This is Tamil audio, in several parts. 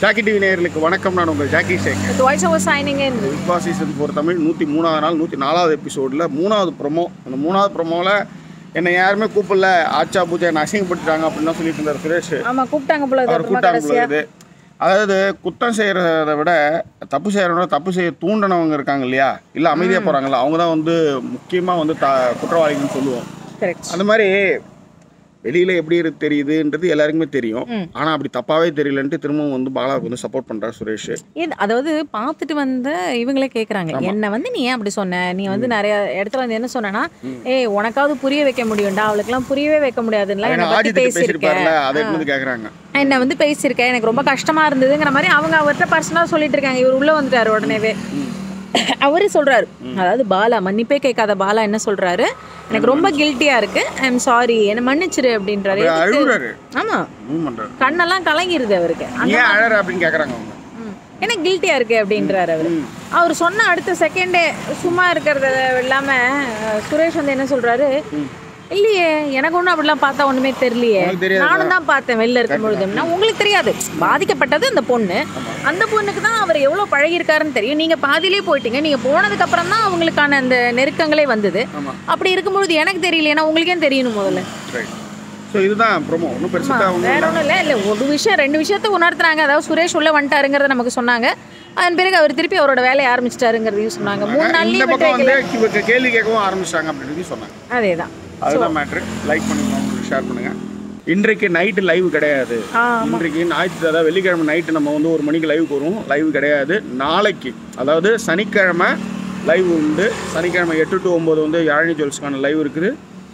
ஜாக்கி டிவி நேயர்களுக்கு வணக்கம் நான் உங்கள் jockey Sheikh The voice over signing in. Bigg Boss season four Tamil நூற்றி மூணாவது நாள் நூற்றி நாலாவது எபிசோடில் மூணாவது ப்ரொமோ அந்த மூணாவது ப்ரொமோவில் என்னை யாருமே கூப்பிடல ஆச்சா பூஜை என்னை அசிங்கப்பட்டுட்டாங்க அப்படின்னு தான் சொல்லிட்டு இருந்தார் சுரேஷ் ஆமா கூப்பிட்டாங்க போல இது அவர் அப்புறமா கூட்டாங்க கடைசியா பொழுது அதாவது குத்தம் செய்கிறத விட தப்பு செய்கிறவங்க தப்பு செய்ய தூண்டினவங்க இருக்காங்க இல்லையா இல்லை அமைதியாக போகிறாங்கல்ல அவங்க தான் வந்து முக்கியமாக வந்து த குற்றவாளிகள்னு சொல்லுவோம் கரெக்ட் அந்த மாதிரி வெளியில் எப்படி இருக்கு தெரியுதுன்றது எல்லாருக்குமே தெரியும் ம். ஆனால் அப்படி தப்பாகவே தெரியலன்ட்டு திரும்பவும் வந்து பாலாவுக்கு வந்து சப்போர்ட் பண்ணுறாரு சுரேஷ் இது அதாவது பார்த்துட்டு வந்து இவங்களே கேக்குறாங்க என்ன வந்து நீ ஏன் அப்படி சொன்ன நீ வந்து நிறைய இடத்துல வந்து என்ன சொன்னனா ஏய் உனக்காவது புரிய வைக்க முடியும்டா அவளுக்குலாம் புரியவே வைக்க முடியாதுன்னா என்னை ஏன்னா பத்தி ஆஜித்துக்கு பேசியிருக்க பேசியிருப்பார்ல அதை எடுத்து வந்து கேட்குறாங்க என்ன வந்து பேசியிருக்க எனக்கு ரொம்ப கஷ்டமா இருந்ததுங்கிற மாதிரி அவங்க அவர்கிட்ட பர்சனலாக சொல்லிட்டு இருக்காங்க இவர் உள்ள வந்துட்டாரு உடனேவே அவரே சொல்றாரு அதாவது பாலா மன்னிப்பே கேட்காத பாலா என்ன சொல்றாரு எனக்கு ரொம்ப கில்ட்டியா இருக்கு ஐ எம் சாரி என்ன மன்னிச்சிரு அப்படின்றாரு எதுக்கு? அழுகுறாரு ஆமா மூவ் பண்ணுறாரு கண்ணெல்லாம் கலங்கிருது அவருக்கு ஏன் அழற அப்படின்னு கேட்குறாங்க அவங்க ம். என்ன கில்ட்டியா இருக்கு அப்படின்றாரு அவரு அவர் சொன்ன அடுத்த செகண்டே சும்மா இருக்கிறத இல்லாம அஹ், சுரேஷ் வந்து என்ன சொல்றாரு இல்லையே எனக்கு ஒன்றும் அப்படிலாம் பார்த்தா ஒண்ணுமே தெரியலையே உனக்கு தெரியாதா? நானும் தான் பார்த்தேன் வெளில இருக்கும் பொழுதுன்னா உங்களுக்கு தெரியாது பாதிக்கப்பட்டது அந்த பொண்ணு அந்த பொண்ணுக்கு தான் அவர் எவ்வளோ பழகியிருக்காருன்னு தெரியும் நீங்க பாதியிலே போயிட்டீங்க நீங்க போனதுக்கு அப்புறம் தான் அவங்களுக்கான அந்த நெருக்கங்களே வந்தது ஆமாம் அப்படி இருக்கும்பொழுது எனக்கு தெரியலையே உங்களுக்கே தெரியணும் முதல்ல ரைட் ஸோ இதுதான் ப்ரோமோ ஒன்றும் பெருசாக அவங்க வேற ஒன்றும் இல்லை இல்லை ஒரு விஷயம் ரெண்டு விஷயத்த உணர்த்துறாங்க அதாவது சுரேஷ் உள்ள வந்துட்டாருங்கிறத நமக்கு சொன்னாங்க அதன் பிறகு அவர் திருப்பி அவரோட வேலையை ஆரம்பிச்சிட்டாருங்கிறதையும் சொன்னாங்க மூணு இந்த நாள்லயும் பக்கம் விட்டு வந்து இவங்க கேள்வி கேட்கவும் ஆரம்பிச்சிட்டாங்க அப்படின்னு சொன்னாங்க அதே தான் அதுதான் மேட்ரு லைக் பண்ணுங்க உங்களுக்கு ஷேர் பண்ணுங்க இன்றைக்கு நைட்டு லைவ் கிடையாது இன்றைக்கு ஞாயிற்று அதாவது வெள்ளிக்கிழமை நைட்டு நம்ம வந்து ஒரு மணிக்கு லைவ் வருவோம் லைவ் கிடையாது நாளைக்கு அதாவது சனிக்கிழமை லைவ் உண்டு சனிக்கிழமை எட்டு டு ஒம்பது வந்து யாழினி ஜுவல்ஸ்க்கான லைவ் இருக்குது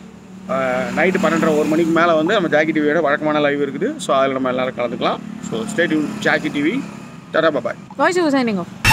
நைட்டு பன்னெண்டரை ஒரு மணிக்கு மேலே வந்து நம்ம ஜாக்கி டிவியோட வழக்கமான லைவ் இருக்குது ஸோ அதில் நம்ம எல்லாரும் கலந்துக்கலாம் so state jockey TV tata bye bye voice signing of